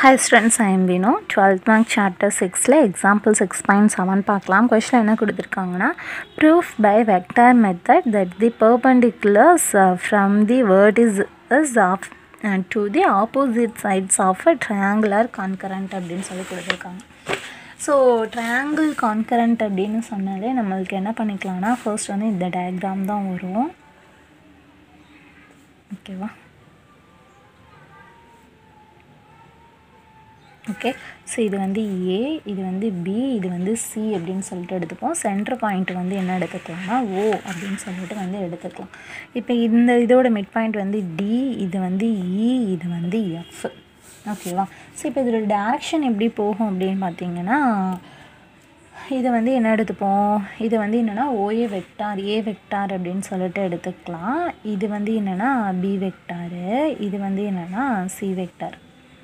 Hi students I am Vino twelfth mark chapter சிக்ஸில் example six point seven பார்க்கலாம் question என்ன கொடுத்துருக்காங்கன்னா proof by vector method that the perpendiculars from the word is is of to the opposite sides of a triangular concurrent அப்படின்னு சொல்லி கொடுத்துருக்காங்க so triangle concurrent அப்படின்னு சொன்னாலே நம்மளுக்கு என்ன பண்ணிக்கலாம்னா ஃபர்ஸ்ட் வந்து இந்த டயக்ராம் தான் வரும் ஓகேவா ஓகே ஸோ இது வந்து ஏ இது வந்து பி இது வந்து சி அப்படின்னு சொல்லிட்டு எடுத்துப்போம் சென்டர் பாயிண்ட் வந்து என்ன எடுத்துக்கலாம்னா ஓ அப்படின்னு சொல்லிட்டு வந்து எடுத்துக்கலாம் இப்போ இந்த இதோட மிட் பாயிண்ட் வந்து டி இது வந்து இ இது வந்து எஃப் ஓகேவா ஸோ இப்போ இதோட டேரக்ஷன் எப்படி போகும் அப்படின்னு பார்த்தீங்கன்னா இது வந்து என்ன எடுத்துப்போம் இது வந்து என்னென்னா ஓஏ வெக்டார் ஏ வெக்டார் அப்படின்னு சொல்லிட்டு எடுத்துக்கலாம் இது வந்து என்னென்னா பி வெக்டாரு இது வந்து என்னென்னா சி வெக்டார்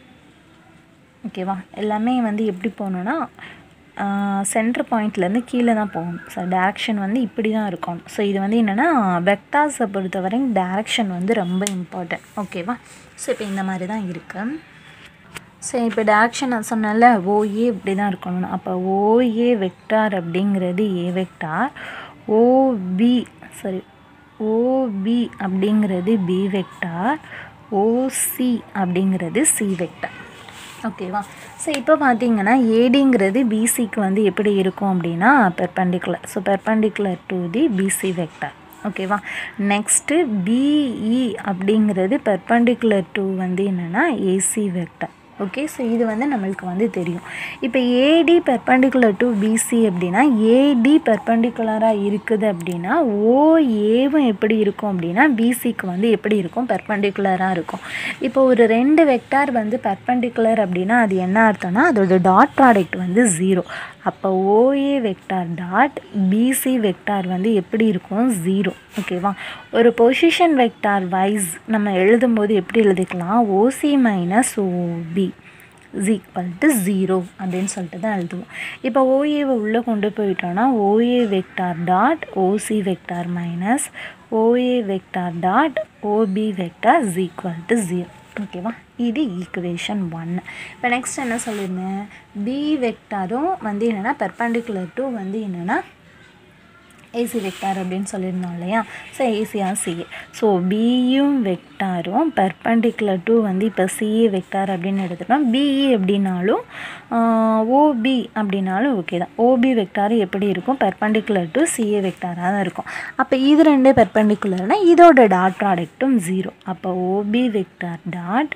ஓகேவா எல்லாமே வந்து எப்படி போகணுன்னா சென்டர் பாயிண்ட்லேருந்து கீழே தான் போகணும் ஸோ டேரக்ஷன் வந்து இப்படி தான் இருக்கணும் ஸோ இது வந்து என்னென்னா வெக்டார்ஸை பொறுத்தவரை டேரக்ஷன் வந்து ரொம்ப இம்பார்ட்டன்ட் ஓகேவா ஸோ இப்போ இந்த மாதிரி தான் இருக்குது ஸோ இப்போ டேரக்ஷன் நான் சொன்னல ஓஏ இப்படி தான் இருக்கணும் அப்போ ஓஏ வெக்டார் அப்படிங்கிறது A vector OB sorry OB அப்படிங்கிறது பி வெக்டார் ஓசி அப்படிங்கிறது சி வெக்டார் ஓகேவா ஸோ இப்போ பார்த்தீங்கன்னா ஏடிங்கிறது பிசிக்கு வந்து எப்படி இருக்கும் அப்படின்னா perpendicular so perpendicular to the BC vector ஓகேவா நெக்ஸ்ட்டு பிஇ அப்படிங்கிறது பெர்பண்டிகுலர் டு வந்து என்னென்னா ஏசி வெக்டர் ஓகே ஸோ இது வந்து நம்மளுக்கு வந்து தெரியும் இப்போ ஏடி பெர்பண்டிகுலர் டு பிசி அப்படின்னா ஏடி பெர்பண்டிகுலராக இருக்குது அப்படின்னா ஓஏவும் எப்படி இருக்கும் அப்படின்னா பிசிக்கு வந்து எப்படி இருக்கும் பெர்பண்டிகுலராக இருக்கும் இப்போ ஒரு ரெண்டு வெக்டார் வந்து பெர்பண்டிகுலர் அப்படின்னா அது என்ன அர்த்தம்னா அதோட டாட் ப்ராடக்ட் வந்து ஜீரோ அப்போ OA vector dot BC vector வந்து எப்படி இருக்கும் ஜீரோ ஓகேவா ஒரு பொசிஷன் வெக்டார் வைஸ் நம்ம எழுதும்போது எப்படி எழுதிக்கலாம் OC minus OB is equal to zero அப்படின்னு சொல்லிட்டு தான் எழுதுவோம் இப்போ ஓஏவை உள்ளே கொண்டு போயிட்டோன்னா OA vector dot OC vector minus OA vector dot OB vector is equal to zero ஓகேவா இது ஈக்குவேஷன் ஒன்று இப்போ நெக்ஸ்ட் என்ன சொல்லியிருந்தேன் பி வெக்டாரும் வந்து என்னென்னா பெர்பண்டிகுலர் டு வந்து என்னென்னா ஏசி வெக்டார் அப்படின்னு சொல்லியிருந்தோம் இல்லையா ஸோ ஏசியாக சிஏ ஸோ பியும் வெக்டாரும் பெர்பண்டிகுலர் டு வந்து இப்போ சிஏ வெக்டார் அப்படின்னு எடுத்துட்டோம் பிஇ அப்படின்னாலும் ஓபி அப்படின்னாலும் ஓகே தான் ஓபி வெக்டார் எப்படி இருக்கும் பெர்பண்டிகுலர் டு சிஏ வெக்டாராக தான் இருக்கும் அப்போ இது ரெண்டு பெர்பண்டிகுலர்னால் இதோட டாட் ப்ராடக்ட்டும் ஜீரோ அப்போ OB vector dot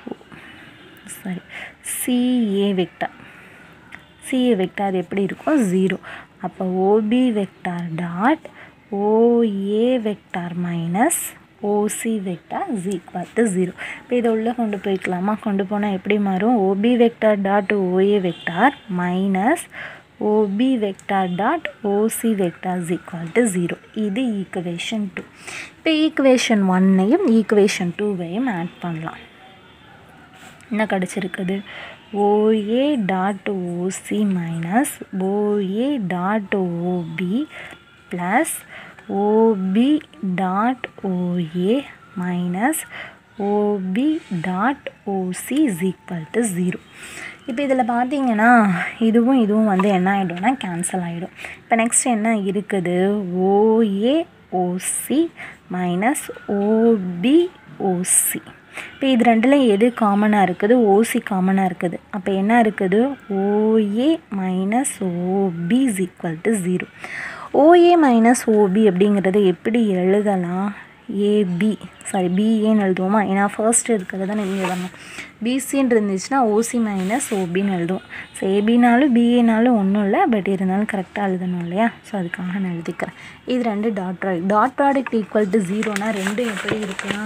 sorry CA vector CA vector எப்படி இருக்கும் ஜீரோ அப்போ OB vector dot OA vector minus OC vector is equal to zero இப்போ இதை உள்ளே கொண்டு போய்க்கலாமா கொண்டு போனால் எப்படி மாறும் OB vector dot OA vector minus OB vector dot OC vector is equal to zero இது ஈக்குவேஷன் டூ இப்போ ஈக்குவேஷன் ஒன்னையும் ஈக்குவேஷன் டூவையும் ஆட் பண்ணலாம் என்ன கிடச்சிருக்குது OA dot OC minus OA dot OB plus OB dot OA minus OB dot OC is equal to zero இப்போ இதில் பார்த்தீங்கன்னா இதுவும் இதுவும் வந்து என்ன ஆகிடும்னா கேன்சல் ஆகிடும் இப்போ நெக்ஸ்ட் என்ன இருக்குது OA OC minus OB OC இப்போ இது ரெண்டில் எது காமனாக இருக்குது ஓசி காமனாக இருக்குது அப்போ என்ன இருக்குது OA minus OB is equal to zero OA minus OB அப்படிங்கிறத எப்படி எழுதலாம் ஏபி சாரி பிஏன்னு எழுதுவோமா ஏன்னா ஃபர்ஸ்ட் இருக்கிறது தான் நீங்கள் வரணும் பிசின்னு இருந்துச்சுன்னா ஓசி மைனஸ் ஓபின்னு எழுதுவோம் ஸோ ஏபினாலும் பிஏனாலும் ஒன்றும் இல்லை பட் இருந்தாலும் கரெக்டாக எழுதணும் இல்லையா ஸோ அதுக்காக நான் எழுதிக்கிறேன் இது ரெண்டு dot product dot product equal to ஜீரோனா ரெண்டும் எப்படி இருக்குன்னா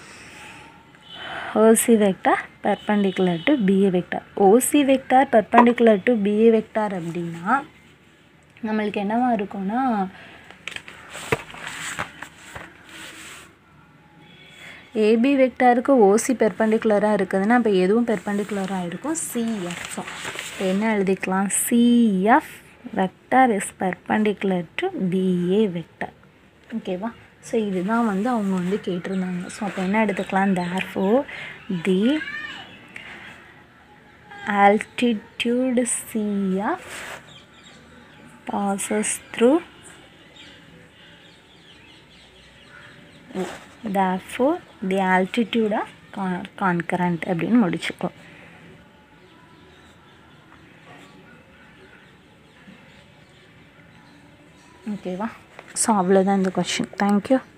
OC vector perpendicular to BA vector OC vector perpendicular to BA vector அப்படின்னா நம்மளுக்கு என்னவா இருக்கும்னா ஏபி வெக்டாருக்கு ஓசி பெர்பண்டிகுலராக இருக்குதுன்னா அப்போ எதுவும் பெர்பண்டிகுலராக இருக்கும் சிஎஃப்ஸும் என்ன எழுதிக்கலாம் CF vector is perpendicular to BA vector ஓகேவா ஸோ இதுதான் வந்து அவங்க வந்து கேட்டிருந்தாங்க ஸோ அப்போ என்ன எடுத்துக்கலாம் therefore the altitude CF passes through O. Therefore, the altitude of con- concurrent அப்படின்னு முடிச்சுக்கோ ஓகேவா ஸோ அவ்வளோதான் இந்த கொஷின் தேங்க்யூ